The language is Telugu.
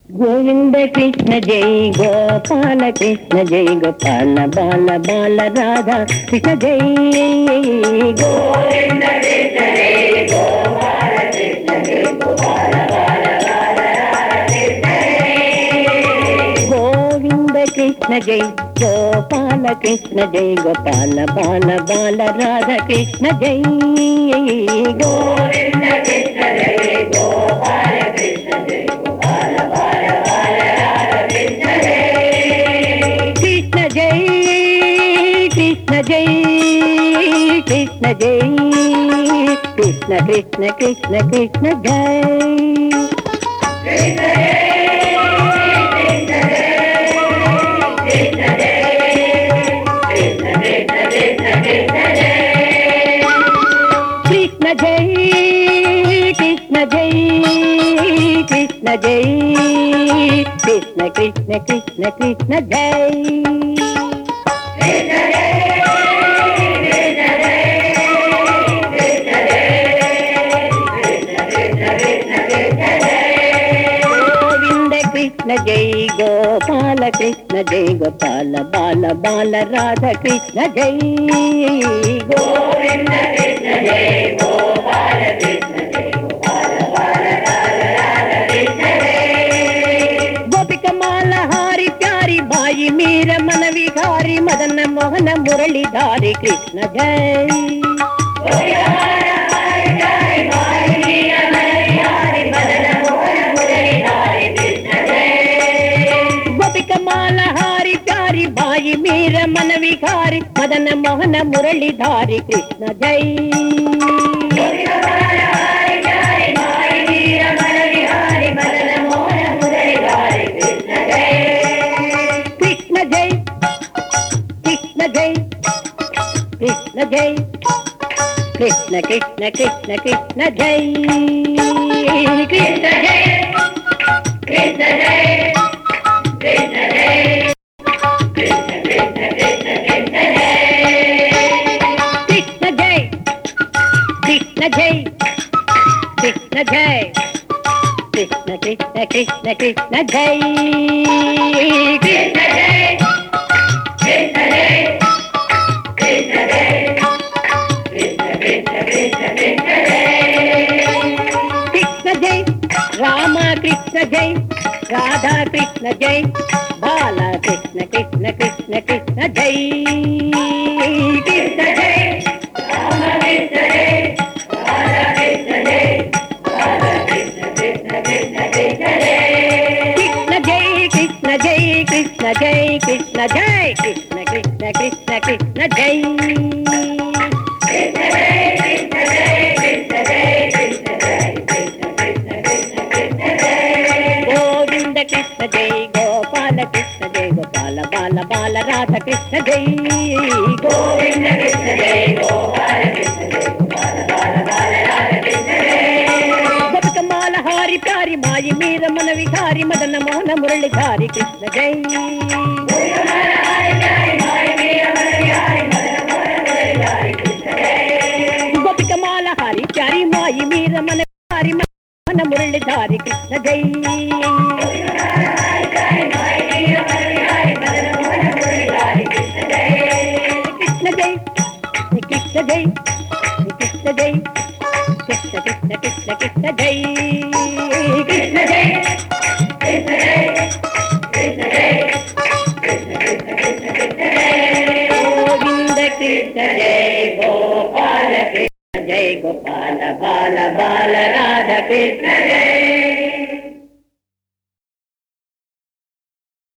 గోవింద కృష్ణ జై గోపాల కృష్ణ జై గోపాల బాల బాల రాధా కృష్ణ జై గోవింద కృష్ణ జై గోపాల కృష్ణ జై గోపాల బాల బాల రాధా కృష్ణ గోవింద కృష్ణ జై గోపాల కృష్ణ జై గోపాల బాల బాల రాధా కృష్ణ జై గోవింద కృష్ణ జై గోపాల కృష్ణ జై గోపాల బాల బాల రాధా కృష్ణ జై కృష్ణ జై కృష్ణ జై కృష్ణ జై కృష్ణ కృష్ణ కృష్ణ కృష్ణ జై కృష్ణ జై కృష్ణ జై కృష్ణ జై కృష్ణ కృష్ణ కృష్ణ కృష్ణ జై గోవింద కృష్ణ జై గోపాల కృష్ణ జై గోపాల బాల బాల రాధ కృష్ణ జై గోవింద కృష్ణ జై గోపాల కృష్ణ జై గోపాల బాల బాల రాధ కృష్ణ జై గోపిక మాల హారి ప్యారి బాయి మీర మన విహారి మదన మోహన మురళిధారి కృష్ణ జై గోపిక మాల హారి ప్యారి బాయి మీర మన విహారి మదన మోహన మురళిధారి కృష్ణ జై కృష్ణ జై కృష్ణ జై కృష్ణ జై కృష్ణ కృష్ణ కృష్ణ కృష్ణ జై కృష్ణ జై కృష్ణ జై కృష్ణ జై కృష్ణ జై కృష్ణ జై కృష్ణ జై కృష్ణ కృష్ణ కృష్ణ కృష్ణ జై కృష్ణ జై కృష్ణ జై కృష్ణ జై కృష్ణ కృష్ణ కృష్ణ కృష్ణ జై కృష్ణ జై రామ కృష్ణ జై రాధా కృష్ణ జై బాల కృష్ణ కృష్ణ కృష్ణ కృష్ణ జై కృష్ణ జై రామ కృష్ణ జై రాధా కృష్ణ జై బాల కృష్ణ కృష్ణ కృష్ణ కృష్ణ జై కృష్ణ జై కృష్ణ జై కృష్ణ జై కృష్ణ జై కృష్ణ కృష్ణ కృష్ణ కృష్ణ జై గోవింద కృష్ణ జై గోపాల కృష్ణ జై గోపాల బాల బాల రాధ కృష్ణ జై గోవింద కృష్ణ జై గోపాల కృష్ణ జై గోపాల బాల బాల రాధ కృష్ణ జై బతుకమాల హారి ప్యారి మాయి మీద మన విహారి మదన మోహన మురళిధారి కృష్ణ జై గోపికమాల హారి ప్యారి మాయి మీద మన విహారి మదన మురళిధారి కృష్ణ జై కృష్ణ జై కృష్ణ జై కృష్ణ జై కృష్ణ కృష్ణ కృష్ణ కృష్ణ జై కృష్ణ జై కృష్ణ జై కృష్ణ జై గోవింద కృష్ణ జై గోపాల కృష్ణ జై గోపాల బాల బాల రాధ కృష్ణ జై